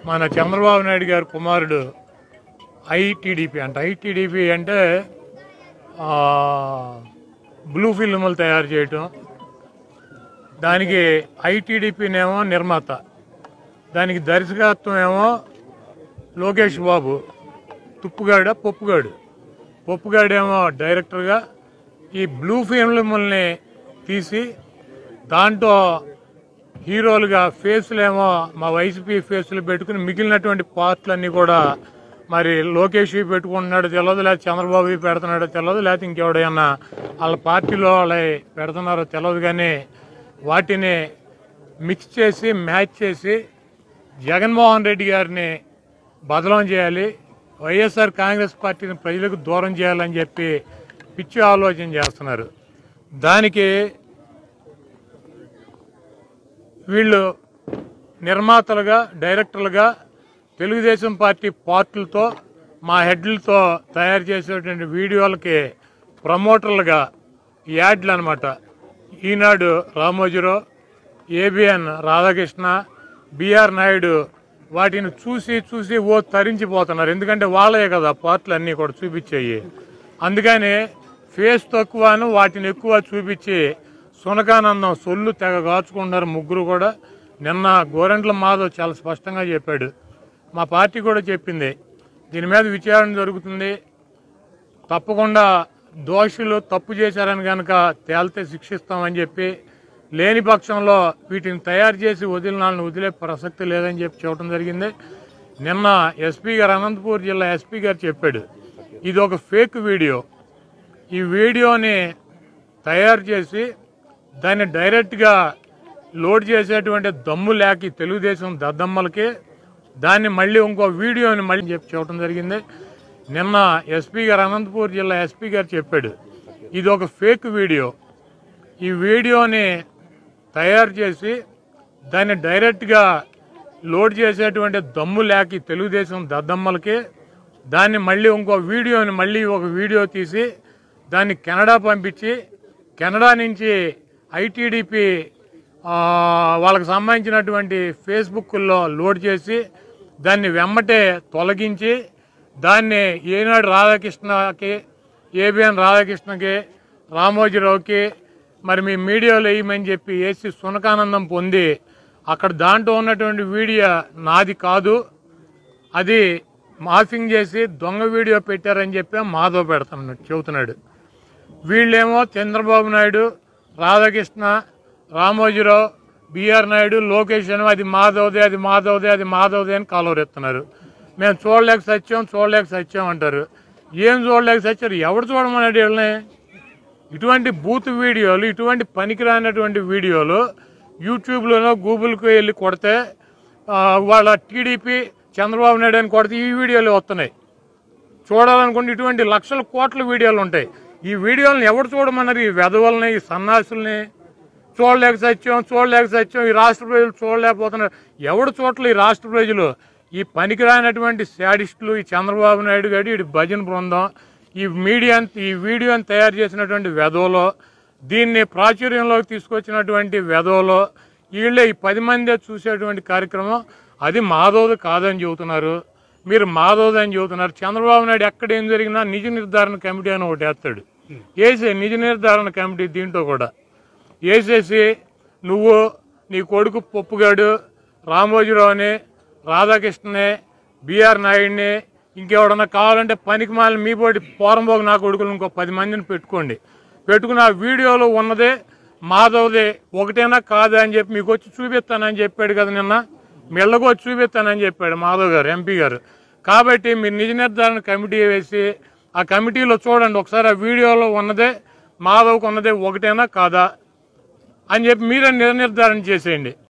మన చంద్రబాబు నాయుడు గారి కుమారుడు ఐటీడీపీ అంట ఐటీడీపీ అంటే ఆ, బ్లూ ఫిల్ములు తయారు చేయటం దానికి ఐటీడీపీనేమో నిర్మాత దానికి దర్శకత్వం ఏమో లోకేష్ బాబు తుప్పుగాడ పప్పుగాడు పప్పుగాడేమో డైరెక్టర్గా ఈ బ్లూ ఫిల్ముల్ని తీసి దాంట్లో హీరోలుగా ఫేస్లేమో మా వైసీపీ ఫేస్లు పెట్టుకుని మిగిలినటువంటి పార్ట్లన్నీ కూడా మరి లోకేష్ పెట్టుకుంటున్నాడు తెలియదు లేకపోతే చంద్రబాబు పెడుతున్నాడో తెలియదు లేకపోతే ఇంకెవడైనా వాళ్ళ పార్టీలో వాళ్ళ పెడుతున్నారో తెలియదు కానీ వాటిని మిక్స్ చేసి మ్యాచ్ చేసి జగన్మోహన్ రెడ్డి గారిని బదలం చేయాలి వైఎస్ఆర్ కాంగ్రెస్ పార్టీని ప్రజలకు దూరం చేయాలని చెప్పి పిచ్చి ఆలోచన చేస్తున్నారు దానికి వీళ్ళు నిర్మాతలుగా డైరెక్టర్లుగా తెలుగుదేశం పార్టీ పార్టీలతో మా హెడ్లతో తయారు చేసేటువంటి వీడియోలకి ప్రమోటర్లుగా యాడ్లు అనమాట ఈనాడు రామోజీరావు ఏబిఎన్ రాధాకృష్ణ బిఆర్ నాయుడు వాటిని చూసి చూసి ఓ తరించిపోతున్నారు ఎందుకంటే వాళ్ళే కదా పార్టీలు అన్నీ కూడా చూపించాయి అందుకని ఫేస్ తక్కువను వాటిని ఎక్కువ చూపించి సునకానందం సొల్లు తెగ కాచుకుంటున్నారు ముగ్గురు కూడా నిన్న గోరెంట్ల మాధవ్ చాలా స్పష్టంగా చెప్పాడు మా పార్టీ కూడా చెప్పింది దీని మీద విచారణ జరుగుతుంది తప్పకుండా దోషులు తప్పు చేశారని కనుక తేలితే శిక్షిస్తామని చెప్పి లేని పక్షంలో వీటిని తయారు చేసి వదిలినాలను వదిలే ప్రసక్తి లేదని చెప్పి చెప్పడం జరిగింది నిన్న ఎస్పీ గారు అనంతపూర్ జిల్లా ఎస్పీ గారు చెప్పాడు ఇది ఒక ఫేక్ వీడియో ఈ వీడియోని తయారు చేసి దాన్ని డైరెక్ట్గా లోడ్ చేసేటువంటి దమ్ము లేక ఈ తెలుగుదేశం దద్దమ్మలకి దాన్ని మళ్ళీ ఇంకో వీడియోని మళ్ళీ చెప్పి చెప్పడం జరిగింది నిన్న ఎస్పీ గారు అనంతపూర్ జిల్లా ఎస్పీ గారు చెప్పాడు ఇది ఒక ఫేక్ వీడియో ఈ వీడియోని తయారు చేసి దాన్ని డైరెక్ట్గా లోడ్ చేసేటువంటి దమ్ము లేక ఈ తెలుగుదేశం దద్దమ్మలకి దాన్ని మళ్ళీ ఇంకో వీడియోని మళ్ళీ ఒక వీడియో తీసి దాన్ని కెనడా పంపించి కెనడా నుంచి ఐటీడీపీ వాళ్ళకి సంబంధించినటువంటి ఫేస్బుక్లో లోడ్ చేసి దాన్ని వెమ్మటే తొలగించి దాన్ని ఏనాడు రాధాకృష్ణకి ఏబిఎన్ రాధాకృష్ణకి రామోజీరావుకి మరి మీ మీడియాలో వేయమని చెప్పి వేసి సునకానందం పొంది అక్కడ దాంట్లో ఉన్నటువంటి వీడియో నాది కాదు అది మాఫింగ్ చేసి దొంగ వీడియో పెట్టారని చెప్పి మాధవ్ పెడుతున్నాడు చెబుతున్నాడు వీళ్ళేమో చంద్రబాబు నాయుడు రాధాకృష్ణ రామోజీరావు బిఆర్ నాయుడు లోకేష్ అని అది మాధవ్దే అది మాధవ్దే అది మాధవ్దే అని కాలువరెత్తున్నారు మేము చూడలేక సత్యం చూడలేక సత్యం అంటారు ఏం చూడలేక సత్యారు ఎవడు చూడమన్నాడు వీళ్ళని ఇటువంటి బూత్ వీడియోలు ఇటువంటి పనికిరానటువంటి వీడియోలు యూట్యూబ్లోనో గూగుల్కి వెళ్ళి కొడితే ఆ, వాళ్ళ టీడీపీ చంద్రబాబు నాయుడు అని కొడితే ఈ వీడియోలు వస్తున్నాయి చూడాలనుకుంటే ఇటువంటి లక్షల కోట్ల వీడియోలు ఉంటాయి ఈ వీడియోలను ఎవరు చూడమన్నారు ఈ వెధవల్ని ఈ సన్నాసుల్ని చూడలేక సత్యం చూడలేక సత్యం ఈ రాష్ట్ర ప్రజలు చూడలేకపోతున్నారు ఎవడు చూడలే ఈ రాష్ట్ర ప్రజలు ఈ పనికిరానటువంటి శాడిస్టులు ఈ చంద్రబాబు నాయుడు గారి ఈ భజన బృందం ఈ మీడియా ఈ వీడియోని తయారు చేసినటువంటి వెధవలో దీన్ని ప్రాచుర్యంలోకి తీసుకొచ్చినటువంటి వెధవలో వీళ్ళే ఈ పది మందే చూసేటువంటి కార్యక్రమం అది మాధవది కాదని చెబుతున్నారు మీరు మాధవది అని చెబుతున్నారు చంద్రబాబు నాయుడు ఎక్కడ ఏం జరిగినా నిజ నిర్ధారణ కమిటీ అని ఒకటి వేస్తాడు వేసే నిజ నిర్ధారణ కమిటీ దీంట్లో కూడా వేసేసి నువ్వు నీ కొడుకు పప్పుగాడు రామోజీరావుని రాధాకృష్ణని బిఆర్ నాయుడిని ఇంకెవడన్నా కావాలంటే పనికి మాలిన మీ పోటీ పోరంబోగు నా కొడుకులు ఇంకో పది మందిని పెట్టుకోండి పెట్టుకుని ఆ వీడియోలో ఉన్నదే మాధవ్దే ఒకటేనా కాదా అని చెప్పి మీకు వచ్చి చూపిస్తానని చెప్పాడు కదా నిన్న మెల్లగా వచ్చి చూపిస్తానని చెప్పాడు మాధవ్ గారు ఎంపీ గారు కాబట్టి మీరు నిజ నిర్ధారణ కమిటీ వేసి ఆ కమిటీలో చూడండి ఒకసారి ఆ వీడియోలో ఉన్నదే మాధవ్కు ఉన్నదే ఒకటేనా కాదా అని చెప్పి మీరే నిజ నిర్ధారణ చేసేయండి